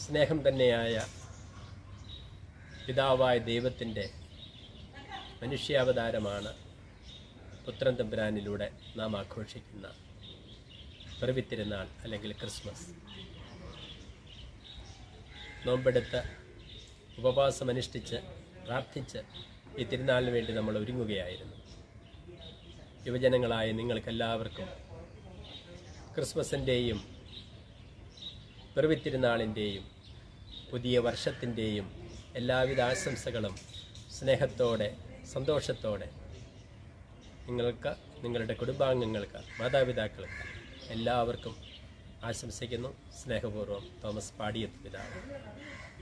സ്നേഹം തന്നെയായ പിതാവായ ദൈവത്തിൻ്റെ മനുഷ്യാവതാരമാണ് പുത്രൻ തമ്പുരാനിലൂടെ നാം ആഘോഷിക്കുന്ന പിറവിത്തിരുന്നാൾ അല്ലെങ്കിൽ ക്രിസ്മസ് നോമ്പെടുത്ത് ഉപവാസമനുഷ്ഠിച്ച് പ്രാർത്ഥിച്ച് ഈ തിരുനാളിന് വേണ്ടി നമ്മൾ ഒരുങ്ങുകയായിരുന്നു യുവജനങ്ങളായ നിങ്ങൾക്കെല്ലാവർക്കും ക്രിസ്മസിൻ്റെയും പിറവിത്തിരുന്നാളിൻ്റെയും പുതിയ വർഷത്തിൻ്റെയും എല്ലാവിധ ആശംസകളും സ്നേഹത്തോടെ സന്തോഷത്തോടെ നിങ്ങൾക്ക് നിങ്ങളുടെ കുടുംബാംഗങ്ങൾക്ക് മാതാപിതാക്കൾക്ക് എല്ലാവർക്കും ആശംസിക്കുന്നു സ്നേഹപൂർവ്വം തോമസ് പാടിയത്ത് പിതാവ്